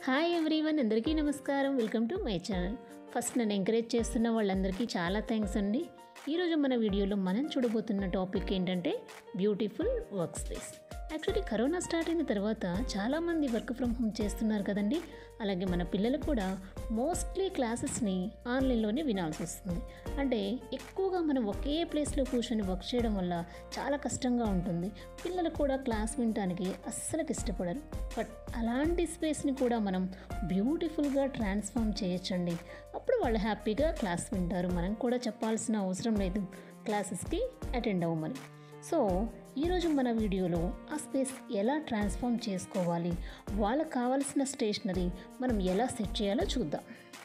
hi everyone అందరికీ నమస్కారం welcome to my channel first నన్ను ఎంకరేజ్ చేస్తున్న వాళ్ళందరికీ చాలా థ్యాంక్స్ అండి ఈరోజు మన వీడియోలో మనం చూడబోతున్న టాపిక్ ఏంటంటే beautiful work space actually corona start అయిన తర్వాత చాలామంది వర్క్ ఫ్రమ్ హోమ్ చేస్తున్నారు కదండి అలాగే మన పిల్లలు కూడా మోస్ట్లీ క్లాసెస్ని ఆన్లైన్లోనే వినాల్సి వస్తుంది అంటే ఎక్కువగా మనం ఒకే ప్లేస్లో కూర్చొని వర్క్ చేయడం వల్ల చాలా కష్టంగా ఉంటుంది పిల్లలు కూడా క్లాస్ వినటానికి అస్సలకి ఇష్టపడరు బట్ అలాంటి స్పేస్ని కూడా మనం బ్యూటిఫుల్గా ట్రాన్స్ఫార్మ్ చేయొచ్చండి అప్పుడు వాళ్ళు హ్యాపీగా క్లాస్ వింటారు మనం కూడా చెప్పాల్సిన అవసరం లేదు క్లాసెస్కి అటెండ్ అవ్వమని సో ఈరోజు మన వీడియోలో ఆ స్పేస్ ఎలా ట్రాన్స్ఫార్మ్ చేసుకోవాలి వాళ్ళకి కావాల్సిన స్టేషనరీ మనం ఎలా సెట్ చేయాలో చూద్దాం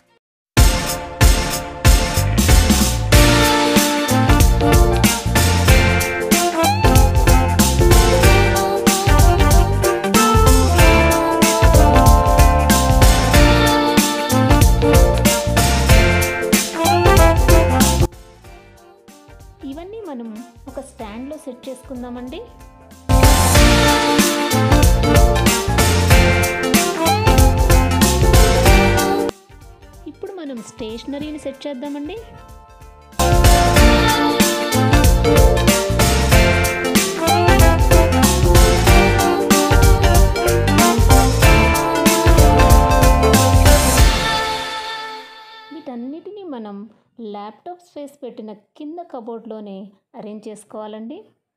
ఇవన్నీ మనం ఒక స్టాండ్లో సెట్ చేసుకుందామండి ఇప్పుడు మనం స్టేషనరీని సెట్ చేద్దామండి వీటన్నిటిని మనం ల్యాప్టాప్ స్పేస్ పెట్టిన కింద కబోర్డ్లోనే అరేంజ్ చేసుకోవాలండి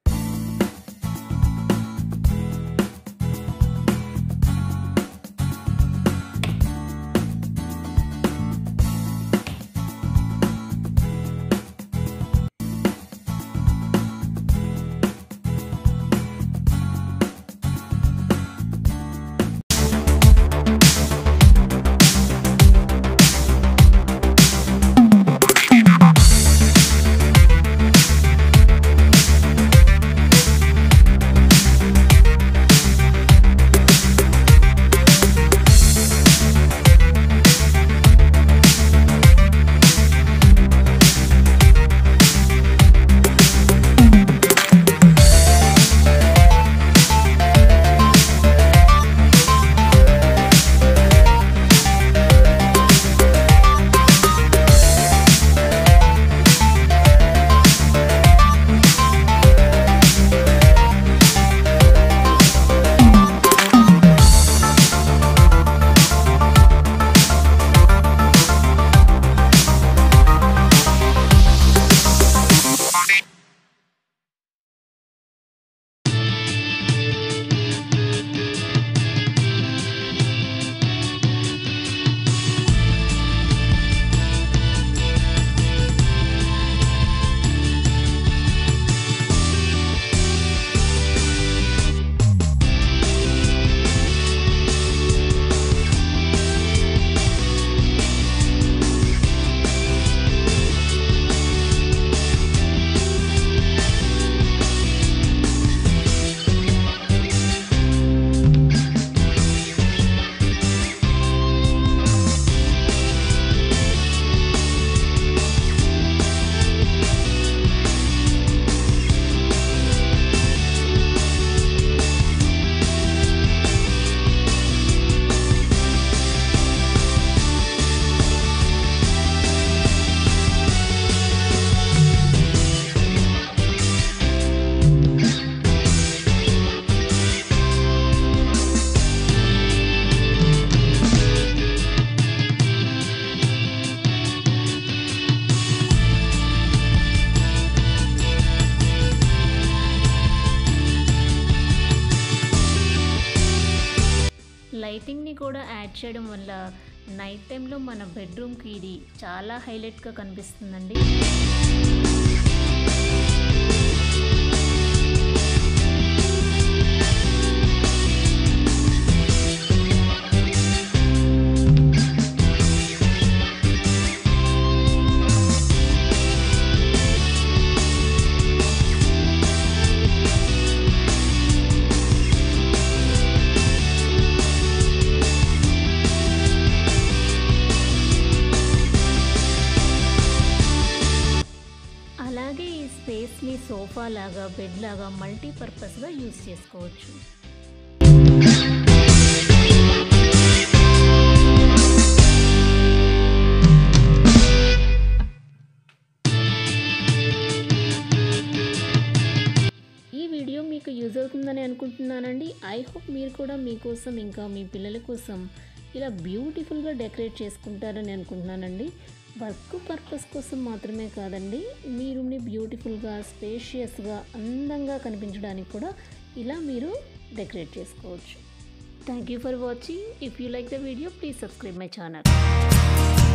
లైటింగ్ని కూడా యాడ్ చేయడం వల్ల నైట్ టైంలో మన బెడ్రూమ్కి ఇది చాలా హైలైట్గా కనిపిస్తుందండి అలాగే ఈ స్పేస్ని సోఫా లాగా బెడ్ లాగా మల్టీపర్పస్గా యూస్ చేసుకోవచ్చు మీకు యూజ్ అవుతుందని అనుకుంటున్నానండి ఐ హోప్ మీరు కూడా మీకోసం ఇంకా మీ పిల్లల కోసం ఇలా బ్యూటిఫుల్గా డెకరేట్ చేసుకుంటారని అనుకుంటున్నానండి వర్క్ పర్పస్ కోసం మాత్రమే కాదండి మీ రూమ్ని బ్యూటిఫుల్గా స్పేషియస్గా అందంగా కనిపించడానికి కూడా ఇలా మీరు డెకరేట్ చేసుకోవచ్చు thank you for watching if you like the video please subscribe my channel